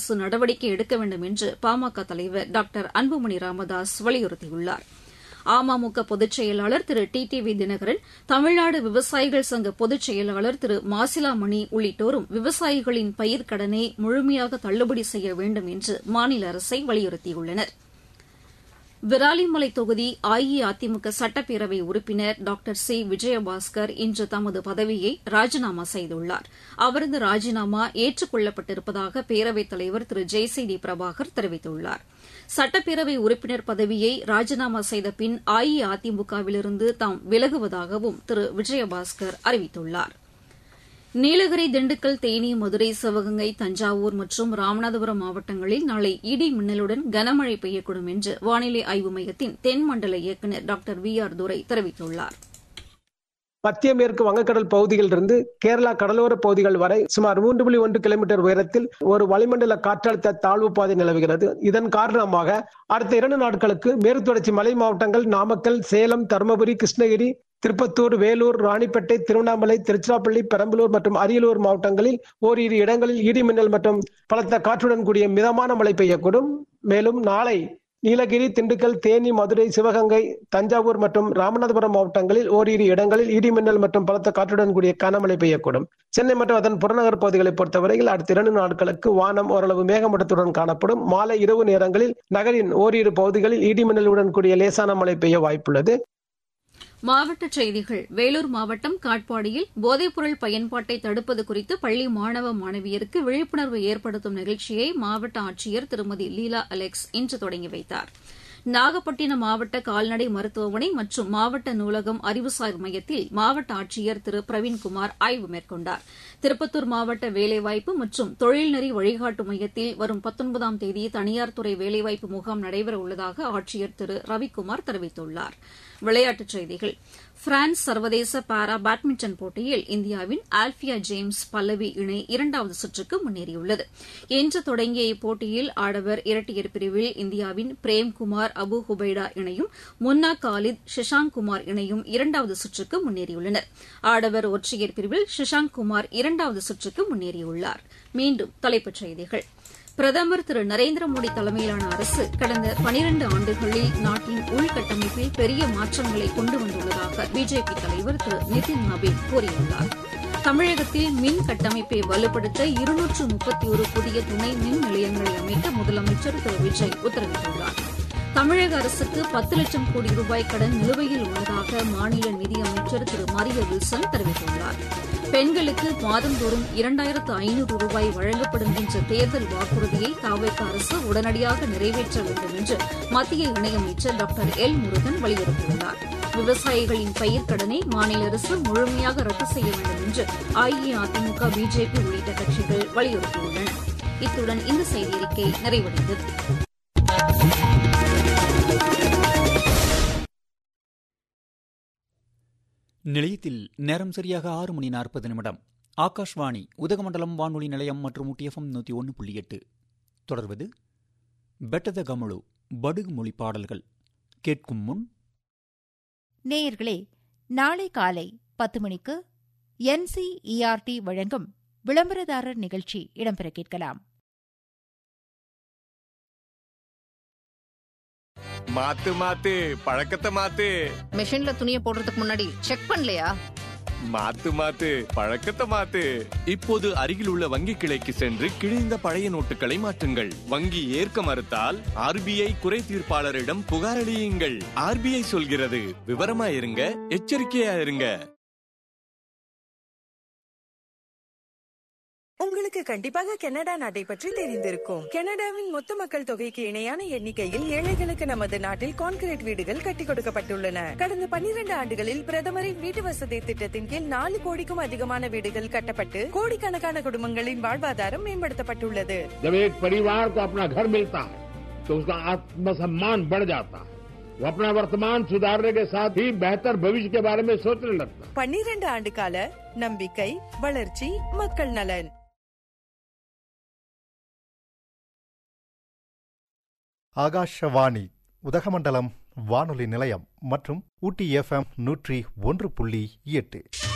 அரசு நடவடிக்கை எடுக்க வேண்டும் என்று பாமக தலைவர் டாக்டர் அன்புமணி ராமதாஸ் வலியுறுத்தியுள்ளார் அமமுக பொதுச் செயலாளர் திரு T T V Dhinakaran Tamil Nadu விவசாயிகள் சங்க பொதுச் செயலாளர் திரு மாசிலாமணி உள்ளிட்டோரும் விவசாயிகளின் பயிர்க்கடனை முழுமையாக தள்ளுபடி செய்ய வேண்டும் என்று மாநில அரசை வலியுறுத்தியுள்ளனா் விராலிமலை தொகுதி அஇஅதிமுக சட்டப்பேரவை உறுப்பினர் டாக்டர் சி விஜயபாஸ்கர் இன்று தமது பதவியை ராஜினாமா செய்துள்ளார் அவரது ராஜினாமா ஏற்றுக் பேரவைத் தலைவர் திரு ஜெயசேதி பிரபாகர் தெரிவித்துள்ளார் சட்டப்பேரவை உறுப்பினர் பதவியை ராஜினாமா செய்த பின் அஇஅதிமுகவிலிருந்து தாம் விலகுவதாகவும் திரு விஜயபாஸ்கர் அறிவித்துள்ளாா் நீலகிரி திண்டுக்கல் தேனி மதுரை சிவகங்கை தஞ்சாவூர் மற்றும் ராமநாதபுரம் மாவட்டங்களில் நாளை இடி மின்னலுடன் கனமழை பெய்யக்கூடும் என்று வானிலை ஆய்வு மையத்தின் தென்மண்டல இயக்குநர் டாக்டர் வி ஆர் துரை தெரிவித்துள்ளார் மத்திய மேற்கு வங்கக்கடல் பகுதியிலிருந்து கேரளா கடலோர பகுதிகள் வரை சுமார் மூன்று புள்ளி ஒன்று கிலோமீட்டர் உயரத்தில் ஒரு வளிமண்டல காற்றழுத்த தாழ்வு பாதை நிலவுகிறது இதன் காரணமாக அடுத்த இரண்டு நாட்களுக்கு மேற்கு தொடர்ச்சி மலை மாவட்டங்கள் நாமக்கல் சேலம் தருமபுரி கிருஷ்ணகிரி திருப்பத்தூர் வேலூர் ராணிப்பேட்டை திருவண்ணாமலை திருச்சிராப்பள்ளி பெரம்பலூர் மற்றும் அரியலூர் மாவட்டங்களில் ஓரிரு இடங்களில் இடிமின்னல் மற்றும் பலத்த காற்றுடன் கூடிய மிதமான மழை பெய்யக்கூடும் மேலும் நாளை நீலகிரி திண்டுக்கல் தேனி மதுரை சிவகங்கை தஞ்சாவூர் மற்றும் ராமநாதபுரம் மாவட்டங்களில் ஓரிரு இடங்களில் இடிமின்னல் மற்றும் பலத்த காற்றுடன் கூடிய கனமழை பெய்யக்கூடும் சென்னை மற்றும் அதன் புறநகர் பகுதிகளை பொறுத்தவரையில் அடுத்த இரண்டு நாட்களுக்கு வானம் ஓரளவு மேகமூட்டத்துடன் காணப்படும் மாலை இரவு நேரங்களில் நகரின் ஓரிரு பகுதிகளில் இடிமின்னலுடன் கூடிய லேசான மழை பெய்ய வாய்ப்புள்ளது மாவட்டச் செய்திகள் வேலூர் மாவட்டம் காட்பாடியில் போதைப்பொருள் பயன்பாட்டை தடுப்பது குறித்து பள்ளி மாணவ மாணவியருக்கு விழிப்புணர்வு ஏற்படுத்தும் நிகழ்ச்சியை மாவட்ட ஆட்சியர் திருமதி லீலா அலெக்ஸ் இன்று தொடங்கி வைத்தார் நாகப்பட்டினம் மாவட்ட கால்நடை மருத்துவமனை மற்றும் மாவட்ட நூலகம் அறிவுசார் மையத்தில் மாவட்ட ஆட்சியர் திரு பிரவீன்குமார் ஆய்வு மேற்கொண்டார் திருப்பத்தூர் மாவட்ட வேலைவாய்ப்பு மற்றும் தொழில்நெறி வழிகாட்டு மையத்தில் வரும் பத்தொன்பதாம் தேதி தனியார் துறை வேலைவாய்ப்பு முகாம் நடைபெற உள்ளதாக ஆட்சியர் திரு ரவிக்குமார் தெரிவித்துள்ளார் விளையாட்டுச் செய்திகள் பிரான்ஸ் சர்வதேச பாரா பேட்மிண்டன் போட்டியில் இந்தியாவின் ஆல்பியா ஜேம்ஸ் பல்லவி இணை இரண்டாவது சுற்றுக்கு முன்னேறியுள்ளது இன்று தொடங்கிய இப்போட்டியில் ஆடவர் இரட்டையர் பிரிவில் இந்தியாவின் பிரேம்குமார் அபு ஹுபைடா இணையும் முன்னா காலித் ஷஷாங்க் குமார் இணையும் இரண்டாவது சுற்றுக்கு முன்னேறியுள்ளனர் ஆடவர் ஒற்றையர் பிரிவில் ஷஷாங்க் குமார் இரண்டாவது சுற்றுக்கு முன்னேறியுள்ளார் மீண்டும் தலைப்புச் செய்திகள் பிரதமர் திரு நரேந்திர மோடி தலைமையிலான அரசு கடந்த பனிரண்டு ஆண்டுகளில் நாட்டின் உள்கட்டமைப்பில் பெரிய மாற்றங்களை கொண்டு வந்துள்ளதாக பிஜேபி தலைவர் திரு நிதின் நபீன் கூறியுள்ளார் தமிழகத்தில் மின் கட்டமைப்பை வலுப்படுத்த இருநூற்று முப்பத்தி ஒரு புதிய துணை மின் நிலையங்களை அமைக்க முதலமைச்சர் திரு விஜய் உத்தரவிட்டுள்ளார் தமிழக அரசுக்கு பத்து லட்சம் கோடி ரூபாய் கடன் நிலுவையில் உள்ளதாக மாநில நிதியமைச்சர் திரு மரிய வில்சன் தெரிவித்துள்ளார் பெண்களுக்கு மாதந்தோறும் இரண்டாயிரத்து ஐநூறு ரூபாய் வழங்கப்படும் என்ற தேர்தல் வாக்குறுதியை தாவேக அரசு உடனடியாக நிறைவேற்ற வேண்டும் என்று மத்திய இணையமைச்சர் டாக்டர் எல் முருகன் வலியுறுத்தியுள்ளார் விவசாயிகளின் பயிர்க்கடனை மாநில அரசு முழுமையாக ரத்து செய்ய வேண்டும் என்று அஇஅதிமுக பிஜேபி உள்ளிட்ட கட்சிகள் வலியுறுத்தியுள்ளன இத்துடன் இந்த செய்தியறிக்கை நிறைவடைந்தது நிலையத்தில் நேரம் சரியாக ஆறு மணி நாற்பது நிமிடம் ஆகாஷ்வாணி உதகமண்டலம் வானொலி நிலையம் மற்றும் ஊட்டிஎஃப்எம் நூற்றி ஒன்று புள்ளி எட்டு தொடர்வது பெட்டத கமழு படுகு மொழி பாடல்கள் கேட்கும் முன் நேயர்களே நாளை காலை பத்து மணிக்கு என்சிஇஆர்டி வழங்கும் விளம்பரதாரர் நிகழ்ச்சி இடம்பெற கேட்கலாம் மாத்து மாத்து பழக்கத்தை மாத்து மிஷின்ல துணியை போடுறதுக்கு முன்னாடி செக் பண்ணலையா மாத்து மாத்து பழக்கத்தை மாத்து இப்போது அருகில் உள்ள வங்கி கிளைக்கு சென்று கிழிந்த பழைய நோட்டுகளை மாற்றுங்கள் வங்கி ஏற்க மறுத்தால் ஆர்பிஐ குறை தீர்ப்பாளரிடம் புகாரளியுங்கள் ஆர்பிஐ சொல்கிறது விவரமா இருங்க எச்சரிக்கையா இருங்க உங்களுக்கு கண்டிப்பாக கனடா நாட்டை பற்றி தெரிந்திருக்கும் கனடாவின் மொத்த மக்கள் தொகைக்கு இணையான எண்ணிக்கையில் ஏழைகளுக்கு நமது நாட்டில் கான்கிரீட் வீடுகள் கட்டி கொடுக்கப்பட்டுள்ளன கடந்த பன்னிரண்டு ஆண்டுகளில் பிரதமரின் வீட்டு வசதி திட்டத்தின் கீழ் நாலு கோடிக்கும் அதிகமான வீடுகள் கட்டப்பட்டு கோடிக்கணக்கான குடும்பங்களின் வாழ்வாதாரம் மேம்படுத்தப்பட்டுள்ளது जब एक परिवार को अपना घर मिलता है तो उसका आत्मसम्मान बढ़ जाता है वो अपना वर्तमान सुधारने के साथ ही बेहतर भविष्य के बारे में सोचने लगता है பன்னிரண்டு ஆண்டு கால நம்பிக்கை வளர்ச்சி மக்கள் நலன் ஆகாஷவாணி உதகமண்டலம் வானொலி நிலையம் மற்றும் ஊட்டி எஃப்எம் நூற்றி ஒன்று புள்ளி எட்டு